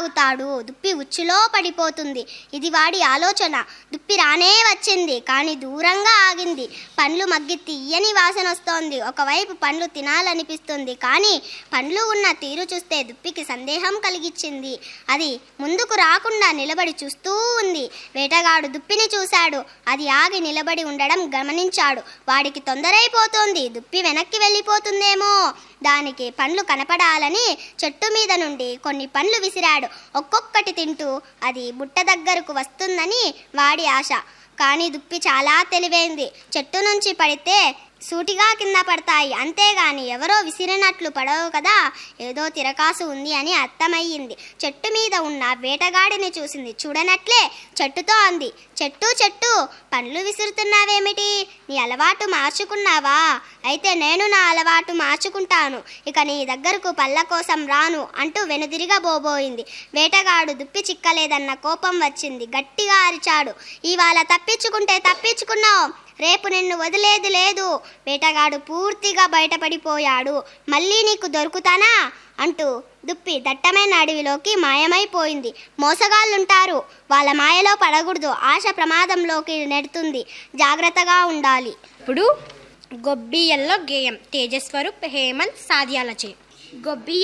తాగుతాడు దుప్పి ఉచ్చులో పడిపోతుంది ఇది వాడి ఆలోచన దుప్పి రానే వచ్చింది కానీ దూరంగా ఆగింది పండ్లు మగ్గి తీయని వాసన వస్తోంది ఒకవైపు పండ్లు తినాలనిపిస్తుంది కానీ పండ్లు ఉన్న తీరు చూస్తే దుప్పికి సందేహం కలిగించింది అది ముందుకు రాకుండా నిలబడి చూస్తూ ఉంది వేటగాడు దుప్పిని చూశాడు అది ఆగి నిలబడి ఉండడం గమనించాడు వాడికి తొందరైపోతోంది దుప్పి వెనక్కి వెళ్ళిపోతుందేమో దానికి పండ్లు కనపడాలని చెట్టు మీద నుండి కొన్ని పండ్లు విసిరాడు ఒక్కొక్కటి తింటూ అది బుట్ట దగ్గరకు వస్తుందని వాడి ఆశ కానీ దుప్పి చాలా తెలివైంది చెట్టు నుంచి పడితే సూటిగా కింద పడతాయి అంతేగాని ఎవరో విసిరినట్లు పడవు కదా ఏదో తిరకాసు ఉంది అని అర్థమయ్యింది చెట్టు మీద ఉన్న వేటగాడిని చూసింది చూడనట్లే చెట్టుతో అంది చెట్టు చెట్టు పండ్లు విసురుతున్నావేమిటి నీ అలవాటు మార్చుకున్నావా అయితే నేను నా అలవాటు మార్చుకుంటాను ఇక నీ దగ్గరకు పళ్ళ కోసం రాను అంటూ వెనుదిరిగబోబోయింది వేటగాడు దుప్పి చిక్కలేదన్న కోపం వచ్చింది గట్టిగా అరిచాడు ఇవాళ తప్పించుకుంటే తప్పించుకున్నావు రేపు నిన్ను వదిలేది లేదు వేటగాడు పూర్తిగా బయటపడిపోయాడు మళ్ళీ నీకు దొరుకుతానా అంటూ దుప్పి దట్టమైన అడవిలోకి మాయమైపోయింది మోసగాళ్ళుంటారు వాళ్ళ మాయలో పడకూడదు ఆశ ప్రమాదంలోకి నెడుతుంది జాగ్రత్తగా ఉండాలి ఇప్పుడు గొబ్బియల్లో గేయం తేజస్వరూప్ హేమంత్ సాధ్యాలచే గొబ్బియ